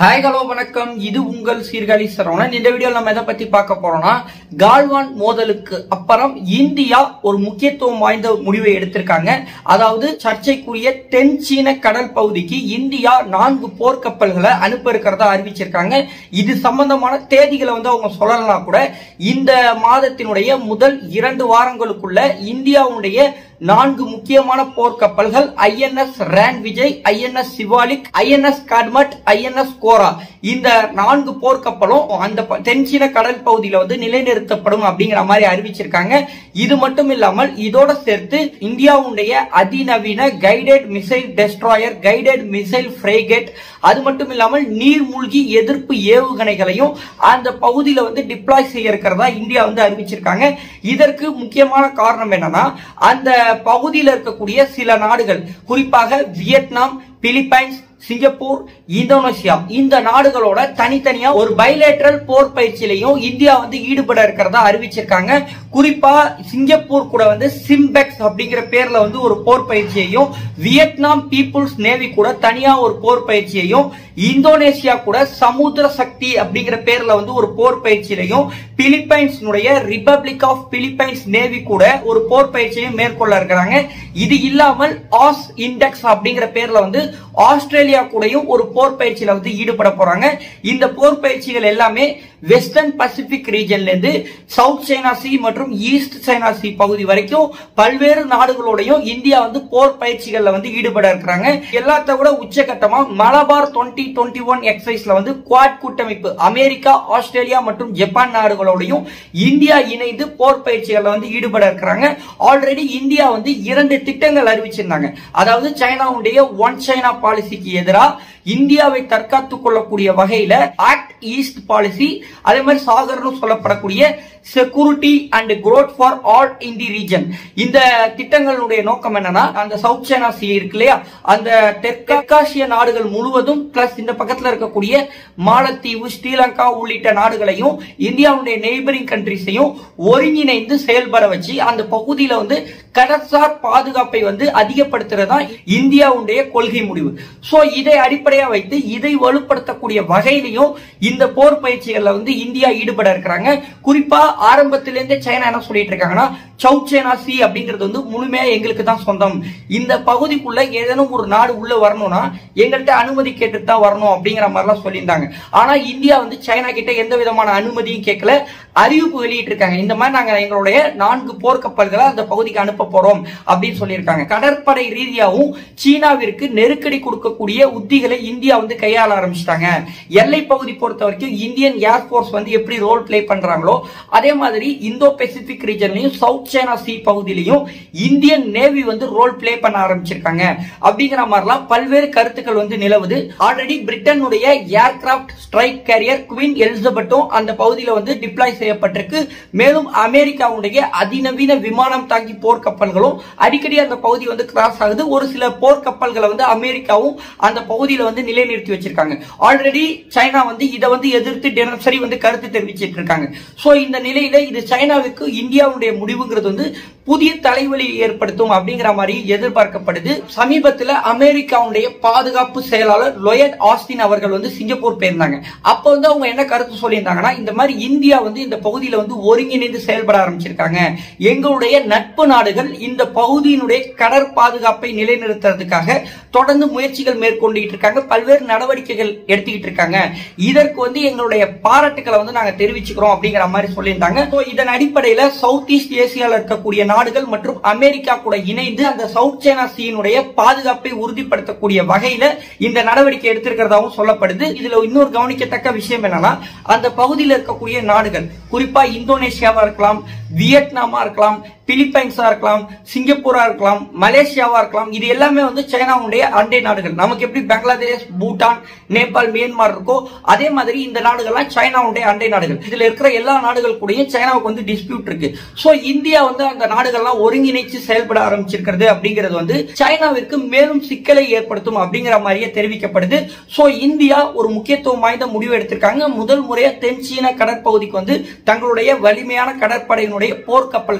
hi hello வணக்கம் இது உங்கள் சீர்காழி சரவணன் இந்த வீடியோல நம்ம எதை பத்தி பார்க்க போறோம்னா கால்வான் மோதலுக்கு அப்புறம் இந்தியா ஒரு முக்கியத்துவம் வாய்ந்த முடிவை எடுத்திருக்காங்க அதாவது சர்ச்சைக்குரிய தென் சீன கடல் பகுதிக்கு இந்தியா நான்கு போர்க்கப்பல்களை அனுப்ப இருக்கிறதா அறிவிச்சிருக்காங்க இது சம்பந்தமான தேதிகளை வந்து அவங்க சொல்லலாம் கூட இந்த மாதத்தினுடைய முதல் இரண்டு வாரங்களுக்குள்ள இந்தியாவுடைய நான்கு முக்கியமான போர்க்கப்பல்கள் INS Ran Vijay INS Shivalik INS Kadmatt INS Kora இந்த நான்கு போர்க்கப்பலும் அந்த ப- தென்சீன கடல் பகுதியில வந்து நிலைநிறுத்தப்படும் அப்படிங்கிற மாதிரி அறிவிச்சிருக்காங்க இது மட்டும் இல்லாமல் இதோட சேர்த்து இந்தியாவுடைய அதிநவீன guided missile destroyer guided missile frigate அது மட்டும் இல்லாமல் நீர்மூழ்கி எதிர்ப்பு ஏவுகணைகளையும் அந்த பகுதியில வந்து டிப்ளாய் செய்ய இருக்கிறதா இந்தியா வந்து அறிவிச்சிருக்காங்க இதற்கு முக்கியமான காரணம் என்னன்னா அந்த பகுதியில் இருக்கக்கூடிய சில நாடுகள் குறிப்பாக வியட்நாம் பிலிப்பைன்ஸ் சிங்கப்பூர் இந்தோனேசியா இந்த நாடுகளோட தனித்தனியா ஒரு பைலேட்டரல் போர் பயிற்சியிலையும் இந்தியா வந்து ஈடுபட இருக்கிறதா அறிவிச்சிருக்காங்க குறிப்பா சிங்கப்பூர் கூட வந்து சிம்பெக்ஸ் அப்படிங்கிற பேர்ல வந்து ஒரு போர் பயிற்சியையும் வியட்நாம் பீப்புள்ஸ் நேவி கூட தனியா ஒரு போர் பயிற்சியையும் இந்தோனேசியா கூட சமுத்திர சக்தி அப்படிங்கிற பேர்ல வந்து ஒரு போர் பயிற்சியிலையும் பிலிப்பைன்ஸ்னுடைய ரிபப்ளிக் ஆஃப் பிலிப்பைன்ஸ் நேவி கூட ஒரு போர் பயிற்சியையும் மேற்கொள்ள இருக்கிறாங்க இது இல்லாமல் ஆஸ் இண்டெக்ஸ் அப்படிங்கிற பேர்ல வந்து ஆஸ்திரேலியா கூடயும் ஒரு போர் பயிற்சியில வந்து ஈடுபட போறாங்க இந்த போர் பயிற்சிகள் எல்லாமே வெஸ்டர்ன் பசிபிக் ரீஜன்ல இருந்து சவுத் சைனா சி மற்றும் ஈஸ்ட் சைனா சி பகுதி வரைக்கும் பல்வேறு நாடுகளோடையும் இந்தியா வந்து போர் பயிற்சிகள்ல வந்து ஈடுபட இருக்கிறாங்க எல்லாத்த விட உச்சகட்டமா மலபார் டுவெண்ட்டி டுவெண்ட்டி ஒன் எக்ஸைஸ்ல வந்து குவாட் கூட்டமைப்பு அமெரிக்கா ஆஸ்திரேலியா மற்றும் ஜப்பான் நாடுகளோடையும் இந்தியா இணைந்து போர் பயிற்சிகள்ல வந்து ஈடுபட இருக்கிறாங்க ஆல்ரெடி இந்தியா வந்து இரண்டு திட்டங்கள் அறிவிச்சிருந்தாங்க அதாவது சைனாவுடைய ஒன் சைனா பாலிசிக்கு எதிராக இந்தியாவை தற்காத்துக் கொள்ளக்கூடிய வகையில ஆக்ட் ஈஸ்ட் பாலிசி அதே மாதிரி சாகர்னு சொல்லப்படக்கூடிய security and growth for all in the region இந்த திட்டங்களுடைய நோக்கம் என்னன்னா அந்த சவுத் சைனா சி இருக்கு இல்லையா அந்த தெற்காசிய நாடுகள் முழுவதும் பிளஸ் இந்த பக்கத்துல இருக்கக்கூடிய மாலத்தீவு ஸ்ரீலங்கா உள்ளிட்ட நாடுகளையும் இந்தியாவுடைய நெய்பரிங் கண்ட்ரிஸையும் ஒருங்கிணைந்து செயல்பட வச்சு அந்த பகுதியில வந்து கடற்சார் பாதுகாப்பை வந்து அதிகப்படுத்துறதா இந்தியாவுடைய கொள்கை முடிவு சோ இதை அடிப்படையா வைத்து இதை வலுப்படுத்தக்கூடிய வகையிலையும் இந்த போர் பயிற்சிகள்ல வந்து இந்தியா ஈடுபட இருக்கிறாங்க குறிப்பா ஆரம்பத்திலிருந்தே சைனா என்ன சொல்லிட்டு இருக்காங்கன்னா சவுத் சைனா சி அப்படிங்கிறது வந்து முழுமையா எங்களுக்கு தான் சொந்தம் இந்த பகுதிக்குள்ள ஏதேனும் ஒரு நாடு உள்ள வரணும்னா எங்கள்கிட்ட அனுமதி கேட்டு தான் வரணும் அப்படிங்கிற மாதிரிலாம் சொல்லியிருந்தாங்க ஆனா இந்தியா வந்து சைனா கிட்ட எந்த விதமான அனுமதியும் கேட்கல அறிவிப்பு வெளியிட்டு இருக்காங்க இந்த மாதிரி நாங்க எங்களுடைய நான்கு போர்க்கப்பல்களை அந்த பகுதிக்கு அனுப்ப போறோம் அப்படின்னு சொல்லியிருக்காங்க கடற்படை ரீதியாகவும் சீனாவிற்கு நெருக்கடி கொடுக்கக்கூடிய உத்திகளை இந்தியா வந்து கையாள ஆரம்பிச்சிட்டாங்க எல்லை பகுதி பொறுத்த வரைக்கும் இந்தியன் ஏர்போர்ஸ் வந்து எப்படி ரோல் பிளே பண்றாங்களோ அதே மாதிரி இந்தோ பெசிபிக் ரீஜன்லயும் சவுத் சைனா சி பகுதியிலையும் இந்தியன் நேவி வந்து ரோல் பிளே பண்ண ஆரம்பிச்சிருக்காங்க அப்படிங்கிற மாதிரிலாம் பல்வேறு கருத்துக்கள் வந்து நிலவுது ஆல்ரெடி பிரிட்டனுடைய ஏர்கிராஃப்ட் ஸ்ட்ரைக் கேரியர் குவீன் எலிசபெத்தும் அந்த பகுதியில வந்து டிப்ளாய் செய்யப்பட்டிருக்கு மேலும் அமெரிக்காவுடைய அதிநவீன விமானம் தாங்கி போர்க்கப்பல்களும் அடிக்கடி அந்த பகுதி வந்து கிராஸ் ஆகுது ஒரு சில போர்க்கப்பல்களை வந்து அமெரிக்காவும் அந்த பகுதியில வந்து நிலைநிறுத்தி வச்சிருக்காங்க ஆல்ரெடி சைனா வந்து இதை வந்து எதிர்த்து தினசரி வந்து கருத்து தெரிவிச்சிட்டு இருக்காங்க சோ இந்த நிலையில இது சைனாவுக்கு இந்தியாவுடைய முடிவுங்கிறது வந்து புதிய தலைவலி ஏற்படுத்தும் அப்படிங்கிற மாதிரி எதிர்பார்க்கப்படுது சமீபத்துல அமெரிக்காவுடைய பாதுகாப்பு செயலாளர் லொயட் ஆஸ்டின் அவர்கள் வந்து சிங்கப்பூர் போயிருந்தாங்க அப்ப வந்து அவங்க என்ன கருத்து சொல்லியிருந்தாங்கன்னா இந்த மாதிரி இந்தியா வந்து இந்த பகுதியில வந்து ஒருங்கிணைந்து செயல்பட ஆரம்பிச்சிருக்காங்க எங்களுடைய நட்பு நாடுகள் இந்த பகுதியினுடைய கடற் பாதுகாப்பை நிலைநிறுத்துறதுக்காக தொடர்ந்து முயற்சிகள் மேற்கொண்டுகிட்டு இருக்காங்க பல்வேறு நடவடிக்கைகள் எடுத்துக்கிட்டு இருக்காங்க இதற்கு வந்து எங்களுடைய பாராட்டுக்களை வந்து நாங்க தெரிவிச்சுக்கிறோம் அப்படிங்கிற மாதிரி சொல்லியிருந்தாங்க So, இதன் அடிப்படையில சவுத் ஈஸ்ட் ஏசியால இருக்கக்கூடிய நாடுகள் மற்றும் அமெரிக்கா கூட இணைந்து அந்த சவுத் சைனா சீனுடைய பாதுகாப்பை உறுதிப்படுத்தக்கூடிய வகையில இந்த நடவடிக்கை எடுத்திருக்கிறதாவும் சொல்லப்படுது இதுல இன்னொரு கவனிக்கத்தக்க விஷயம் என்னன்னா அந்த பகுதியில் இருக்கக்கூடிய நாடுகள் குறிப்பா இந்தோனேஷியாவா இருக்கலாம் வியட்நாமா இருக்கலாம் பிலிப்பைன்ஸா இருக்கலாம் சிங்கப்பூரா இருக்கலாம் மலேசியாவா இருக்கலாம் இது எல்லாமே வந்து சைனாவுடைய அண்டை நாடுகள் நமக்கு எப்படி பங்களாதேஷ் பூட்டான் நேபாள் மியான்மர் இருக்கோ அதே மாதிரி இந்த நாடுகள்லாம் சைனாவுடைய அண்டை நாடுகள் இதுல இருக்கிற எல்லா நாடுகள் கூடயும் சைனாவுக்கு வந்து டிஸ்பியூட் இருக்கு சோ இந்தியா வந்து அந்த நாடுகள்லாம் ஒருங்கிணைச்சு செயல்பட ஆரம்பிச்சிருக்கிறது அப்படிங்கிறது வந்து சைனாவிற்கு மேலும் சிக்கலை ஏற்படுத்தும் அப்படிங்கிற மாதிரியே தெரிவிக்கப்படுது சோ இந்தியா ஒரு முக்கியத்துவம் வாய்ந்த முடிவு எடுத்திருக்காங்க முதல் முறையா தென் சீன கடற்பகுதிக்கு வந்து தங்களுடைய வலிமையான கடற்படையினுடைய போர்க்கப்பல்களை அனுப்பியிருக்காங்க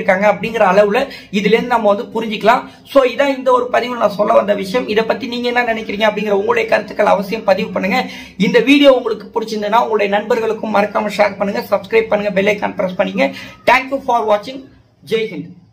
பண்ணியிருக்காங்க அப்படிங்கிற அளவுல இதுல இருந்து நம்ம வந்து புரிஞ்சுக்கலாம் சோ இதான் இந்த ஒரு பதிவில் நான் சொல்ல வந்த விஷயம் இதை பத்தி நீங்க என்ன நினைக்கிறீங்க அப்படிங்கிற உங்களுடைய கருத்துக்கள் அவசியம் பதிவு பண்ணுங்க இந்த வீடியோ உங்களுக்கு பிடிச்சிருந்ததுன்னா உங்களுடைய நண்பர்களுக்கும் மறக்காம ஷேர் பண்ணுங்க சப்ஸ்கிரைப் பண்ணுங்க பெல் ஐக்கான் பிரஸ் பண்ணுங்க தேங்க்யூ ஃபார் வாட்சிங் ஜெய் ஹிந்த்